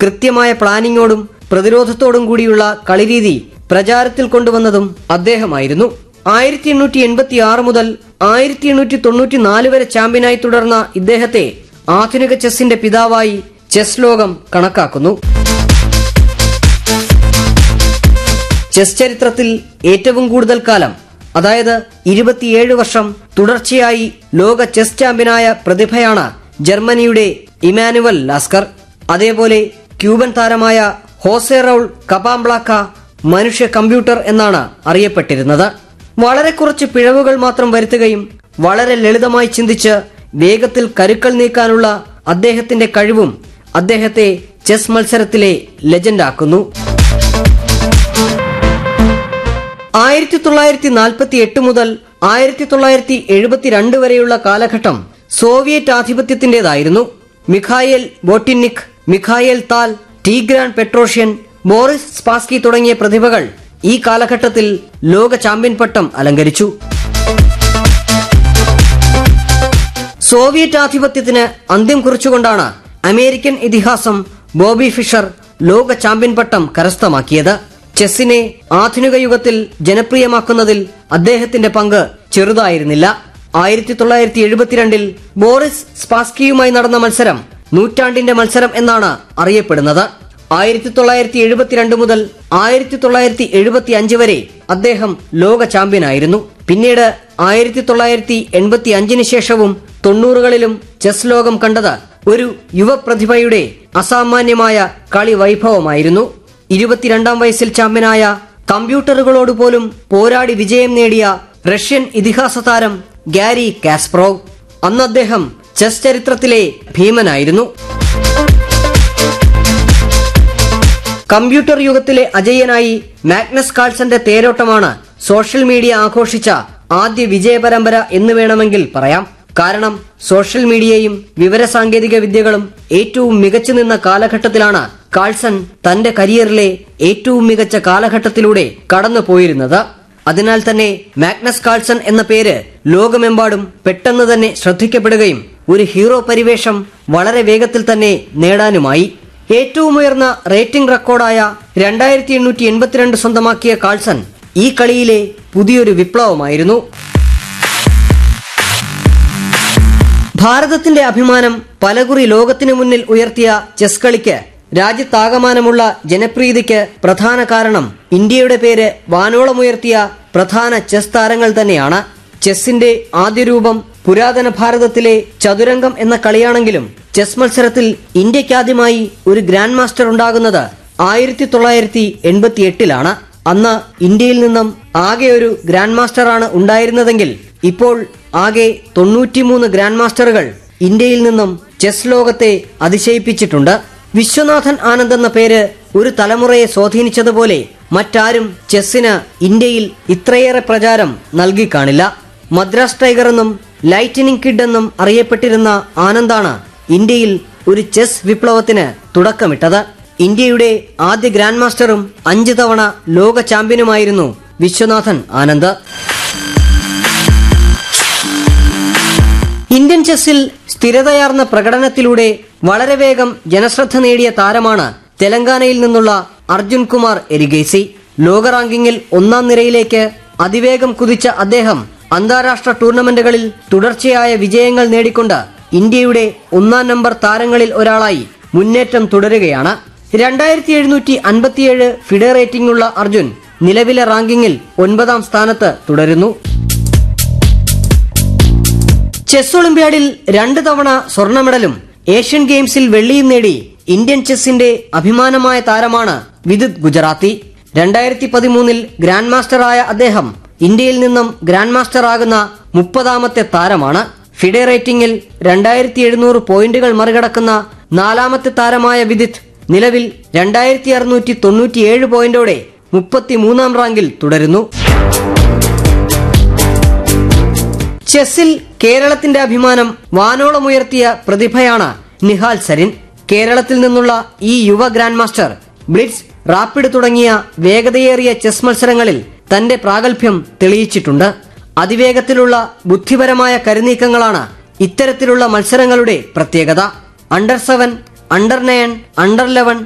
കൃത്യമായ പ്ലാനിങ്ങോടും പ്രതിരോധത്തോടും കൂടിയുള്ള കളിരീതി പ്രചാരത്തിൽ കൊണ്ടുവന്നതും അദ്ദേഹമായിരുന്നു ആയിരത്തി എണ്ണൂറ്റി എൺപത്തി ആറ് മുതൽ ആയിരത്തി എണ്ണൂറ്റി തൊണ്ണൂറ്റി നാല് വരെ ചാമ്പ്യനായി തുടർന്ന ഇദ്ദേഹത്തെ ആധുനിക ചെസ്സിന്റെ പിതാവായി ചെസ് ലോകം കണക്കാക്കുന്നു ചെസ് ചരിത്രത്തിൽ ഏറ്റവും കൂടുതൽ കാലം അതായത് ഇരുപത്തിയേഴ് വർഷം തുടർച്ചയായി ലോക ചെസ് ചാമ്പ്യനായ പ്രതിഭയാണ് ജർമ്മനിയുടെ ഇമാനുവൽ ലാസ്കർ അതേപോലെ ക്യൂബൻ താരമായ ഹോസെ റൌൾ കപാംബ്ലാക്ക മനുഷ്യ കമ്പ്യൂട്ടർ എന്നാണ് അറിയപ്പെട്ടിരുന്നത് വളരെ കുറച്ച് പിഴവുകൾ മാത്രം വരുത്തുകയും വളരെ ലളിതമായി ചിന്തിച്ച് വേഗത്തിൽ കരുക്കൾ നീക്കാനുള്ള അദ്ദേഹത്തിന്റെ കഴിവും അദ്ദേഹത്തെ ചെസ് മത്സരത്തിലെ ലെജൻഡാക്കുന്നു ആയിരത്തി തൊള്ളായിരത്തി നാൽപ്പത്തി എട്ട് മുതൽ ആയിരത്തി തൊള്ളായിരത്തി എഴുപത്തിരണ്ട് വരെയുള്ള കാലഘട്ടം സോവിയറ്റ് ആധിപത്യത്തിന്റേതായിരുന്നു Mikhail Botvinnik Mikhail Tal Tigran പെട്രോഷ്യൻ Boris Spassky തുടങ്ങിയ പ്രതിഭകൾ ഈ കാലഘട്ടത്തിൽ ലോക ചാമ്പ്യൻ പട്ടം അലങ്കരിച്ചു സോവിയറ്റ് ആധിപത്യത്തിന് അന്ത്യം കുറിച്ചുകൊണ്ടാണ് അമേരിക്കൻ ഇതിഹാസം ബോബി ഫിഷർ ലോക ചാമ്പ്യൻ പട്ടം കരസ്ഥമാക്കിയത് ചെസ്സിനെ ആധുനിക യുഗത്തിൽ ജനപ്രിയമാക്കുന്നതിൽ അദ്ദേഹത്തിന്റെ പങ്ക് ചെറുതായിരുന്നില്ല ആയിരത്തി തൊള്ളായിരത്തി എഴുപത്തിരണ്ടിൽ ബോറിസ് സ്പാസ്കിയുമായി നടന്ന മത്സരം നൂറ്റാണ്ടിന്റെ മത്സരം എന്നാണ് അറിയപ്പെടുന്നത് ആയിരത്തി തൊള്ളായിരത്തി എഴുപത്തിരണ്ട് മുതൽ ആയിരത്തി തൊള്ളായിരത്തി എഴുപത്തി അഞ്ച് വരെ അദ്ദേഹം ലോക ചാമ്പ്യനായിരുന്നു പിന്നീട് ആയിരത്തി തൊള്ളായിരത്തി എൺപത്തി അഞ്ചിന് ശേഷവും തൊണ്ണൂറുകളിലും ചെസ് ലോകം കണ്ടത് ഒരു യുവപ്രതിഭയുടെ അസാമാന്യമായ കളി വൈഭവമായിരുന്നു ഇരുപത്തിരണ്ടാം വയസ്സിൽ ചാമ്പ്യനായ കമ്പ്യൂട്ടറുകളോട് പോലും പോരാടി വിജയം നേടിയ റഷ്യൻ ഇതിഹാസ താരം ഗാരി കാസ്പ്രോവ് അന്ന് അദ്ദേഹം ചെസ് ചരിത്രത്തിലെ ഭീമനായിരുന്നു കമ്പ്യൂട്ടർ യുഗത്തിലെ അജയ്യനായി മാഗ്നസ് കാൾസന്റെ തേരോട്ടമാണ് സോഷ്യൽ മീഡിയ ആഘോഷിച്ച ആദ്യ വിജയ പരമ്പര എന്ന് വേണമെങ്കിൽ പറയാം കാരണം സോഷ്യൽ മീഡിയയും വിവരസാങ്കേതിക വിദ്യകളും ഏറ്റവും മികച്ചു നിന്ന കാലഘട്ടത്തിലാണ് കാൾസൺ തന്റെ കരിയറിലെ ഏറ്റവും മികച്ച കാലഘട്ടത്തിലൂടെ കടന്നു പോയിരുന്നത് അതിനാൽ തന്നെ മാഗ്നസ് കാൾസൺ എന്ന പേര് ലോകമെമ്പാടും പെട്ടെന്ന് തന്നെ ശ്രദ്ധിക്കപ്പെടുകയും ഒരു ഹീറോ പരിവേഷം വളരെ വേഗത്തിൽ തന്നെ നേടാനുമായി ഏറ്റവും ഉയർന്ന റേറ്റിംഗ് റെക്കോർഡായ രണ്ടായിരത്തി എണ്ണൂറ്റി എൺപത്തിരണ്ട് സ്വന്തമാക്കിയ കാൾസൺ ഈ കളിയിലെ പുതിയൊരു വിപ്ലവമായിരുന്നു ഭാരതത്തിന്റെ അഭിമാനം പലകുറി ലോകത്തിനു മുന്നിൽ ഉയർത്തിയ ചെസ് കളിക്ക് രാജ്യത്താകമാനമുള്ള ജനപ്രീതിക്ക് പ്രധാന കാരണം ഇന്ത്യയുടെ പേര് വാനോളമുയർത്തിയ പ്രധാന ചെസ് താരങ്ങൾ തന്നെയാണ് ചെസ്സിന്റെ ആദ്യ രൂപം പുരാതന ഭാരതത്തിലെ ചതുരംഗം എന്ന കളിയാണെങ്കിലും ചെസ് മത്സരത്തിൽ ഇന്ത്യക്കാദ്യമായി ഒരു ഗ്രാൻഡ് മാസ്റ്റർ ഉണ്ടാകുന്നത് ആയിരത്തി തൊള്ളായിരത്തി എൺപത്തി എട്ടിലാണ് അന്ന് ഇന്ത്യയിൽ നിന്നും ആകെ ഒരു ഗ്രാൻഡ് മാസ്റ്ററാണ് ഉണ്ടായിരുന്നതെങ്കിൽ ഇപ്പോൾ ആകെ തൊണ്ണൂറ്റിമൂന്ന് ഗ്രാൻഡ് മാസ്റ്ററുകൾ ഇന്ത്യയിൽ നിന്നും ചെസ് ലോകത്തെ അതിശയിപ്പിച്ചിട്ടുണ്ട് വിശ്വനാഥൻ ആനന്ദ് എന്ന പേര് ഒരു തലമുറയെ സ്വാധീനിച്ചതുപോലെ മറ്റാരും ചെസ്സിന് ഇന്ത്യയിൽ ഇത്രയേറെ പ്രചാരം നൽകി കാണില്ല മദ്രാസ് ടൈഗർ എന്നും ലൈറ്റനിങ് കിഡ് എന്നും അറിയപ്പെട്ടിരുന്ന ആനന്ദാണ് ഇന്ത്യയിൽ ഒരു ചെസ് വിപ്ലവത്തിന് തുടക്കമിട്ടത് ഇന്ത്യയുടെ ആദ്യ ഗ്രാൻഡ് മാസ്റ്ററും അഞ്ച് തവണ ലോക ചാമ്പ്യനുമായിരുന്നു വിശ്വനാഥൻ ആനന്ദ് ഇന്ത്യൻ ചെസ്സിൽ സ്ഥിരതയാർന്ന പ്രകടനത്തിലൂടെ വളരെ വേഗം ജനശ്രദ്ധ നേടിയ താരമാണ് തെലങ്കാനയിൽ നിന്നുള്ള അർജുൻ കുമാർ എരിഗേസി ലോക റാങ്കിങ്ങിൽ ഒന്നാം നിരയിലേക്ക് അതിവേഗം കുതിച്ച അദ്ദേഹം അന്താരാഷ്ട്ര ടൂർണമെന്റുകളിൽ തുടർച്ചയായ വിജയങ്ങൾ നേടിക്കൊണ്ട് ഇന്ത്യയുടെ ഒന്നാം നമ്പർ താരങ്ങളിൽ ഒരാളായി മുന്നേറ്റം തുടരുകയാണ് രണ്ടായിരത്തി എഴുന്നൂറ്റി അൻപത്തിയേഴ് ഫിഡെ റേറ്റിംഗ് ഉള്ള അർജുൻ നിലവിലെ റാങ്കിങ്ങിൽ ഒൻപതാം സ്ഥാനത്ത് തുടരുന്നു ചെസ് ഒളിമ്പ്യാഡിൽ രണ്ട് തവണ സ്വർണ്ണ മെഡലും ഏഷ്യൻ ഗെയിംസിൽ വെള്ളിയും നേടി ഇന്ത്യൻ ചെസ്സിന്റെ അഭിമാനമായ താരമാണ് വിദിത് ഗുജറാത്തി രണ്ടായിരത്തി പതിമൂന്നിൽ ഗ്രാൻഡ് മാസ്റ്ററായ അദ്ദേഹം ഇന്ത്യയിൽ നിന്നും ഗ്രാൻഡ് മാസ്റ്റർ ആകുന്ന മുപ്പതാമത്തെ താരമാണ് ഫിഡെ റേറ്റിംഗിൽ രണ്ടായിരത്തി എഴുന്നൂറ് പോയിന്റുകൾ മറികടക്കുന്ന നാലാമത്തെ താരമായ വിദിത് നിലവിൽ രണ്ടായിരത്തി അറുന്നൂറ്റി തൊണ്ണൂറ്റിയേഴ് പോയിന്റോടെ മുപ്പത്തിമൂന്നാം റാങ്കിൽ തുടരുന്നു ചെസ്സിൽ കേരളത്തിന്റെ അഭിമാനം വാനോളമുയർത്തിയ പ്രതിഭയാണ് നിഹാൽ സരിൻ കേരളത്തിൽ നിന്നുള്ള ഈ യുവ ഗ്രാൻഡ് മാസ്റ്റർ ബ്ലിറ്റ്സ് റാപ്പിഡ് തുടങ്ങിയ വേഗതയേറിയ ചെസ് മത്സരങ്ങളിൽ തന്റെ പ്രാഗൽഭ്യം തെളിയിച്ചിട്ടുണ്ട് അതിവേഗത്തിലുള്ള ബുദ്ധിപരമായ കരുനീക്കങ്ങളാണ് ഇത്തരത്തിലുള്ള മത്സരങ്ങളുടെ പ്രത്യേകത under seven under nine under eleven